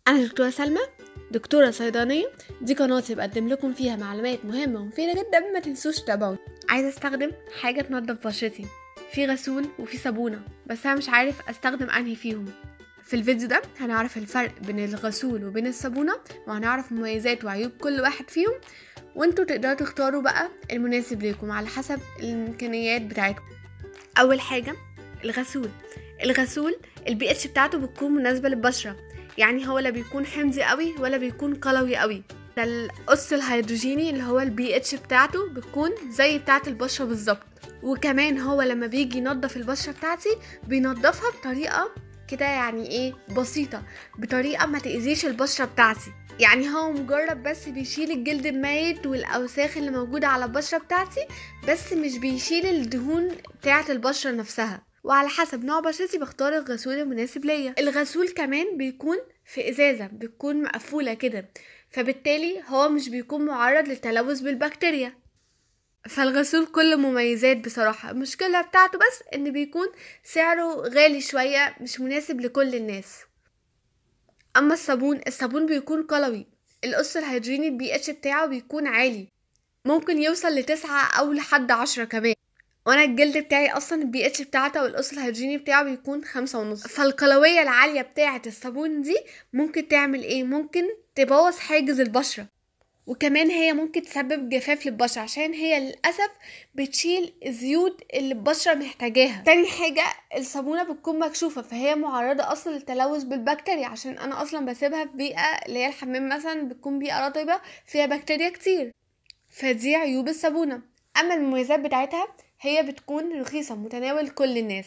أنا دكتورة سلمى دكتورة صيدلانية دي قناتي بقدم لكم فيها معلومات مهمة ومفيدة جدا ما تنسوش تتابعوني عايزة استخدم حاجة تنضف بشرتي في غسول وفي صابونة بس أنا مش عارف استخدم أنهي فيهم في الفيديو ده هنعرف الفرق بين الغسول وبين الصابونة وهنعرف مميزات وعيوب كل واحد فيهم وانتوا تقدروا تختاروا بقى المناسب ليكم على حسب الامكانيات بتاعتكم اول حاجه الغسول الغسول البي اتش بتاعته بتكون مناسبه للبشره يعني هو لا بيكون حمضي قوي ولا بيكون قلوي قوي ده القص الهيدروجيني اللي هو البي اتش بتاعته بتكون زي بتاعه البشره بالظبط وكمان هو لما بيجي ينظف البشره بتاعتي بينظفها بطريقه كده يعني ايه بسيطه بطريقه ما تاذيش البشره بتاعتي يعني هو مجرد بس بيشيل الجلد الميت والاوساخ اللي موجوده على البشره بتاعتي بس مش بيشيل الدهون بتاعه البشره نفسها وعلى حسب نوع بشرتي بختار الغسول المناسب ليا الغسول كمان بيكون في ازازه بتكون مقفوله كده فبالتالي هو مش بيكون معرض للتلوث بالبكتيريا فالغسول كله مميزات بصراحة المشكلة بتاعته بس ان بيكون سعره غالي شوية مش مناسب لكل الناس اما الصابون الصابون بيكون قلوي القص الهيدروجيني البي اتش بتاعه بيكون عالي ممكن يوصل لتسعة او لحد عشرة كمان وانا الجلد بتاعي اصلا البي اتش بتاعته او القص الهيدروجيني بتاعه بيكون خمسة ونص فالقلوية العالية بتاعة الصابون دي ممكن تعمل ايه ممكن تبوظ حاجز البشرة وكمان هي ممكن تسبب جفاف للبشرة عشان هي للأسف بتشيل الزيوت اللي البشرة محتاجاها تاني حاجة الصابونة بتكون مكشوفة فهي معرضة أصلا للتلوث بالبكتيريا عشان أنا أصلا بسيبها في بيئة اللي هي الحمام مثلا بتكون بيئة رطبة فيها بكتيريا كتير فدي عيوب الصابونة أما المميزات بتاعتها هي بتكون رخيصة متناول كل الناس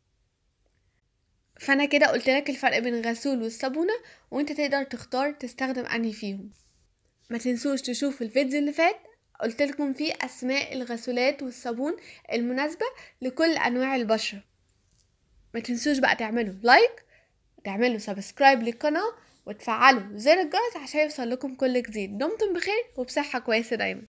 فانا كده قلت لك الفرق بين الغسول والصابونة وانت تقدر تختار تستخدم انهي فيهم ما تنسوش تشوفوا الفيديو اللي فات قلت لكم فيه اسماء الغسولات والصابون المناسبة لكل انواع البشرة ما تنسوش بقى تعملوا لايك وتعملوا سبسكرايب للقناة وتفعلوا زر الجرس عشان يوصل لكم كل جديد دمتم بخير وبصحة كويسة دايما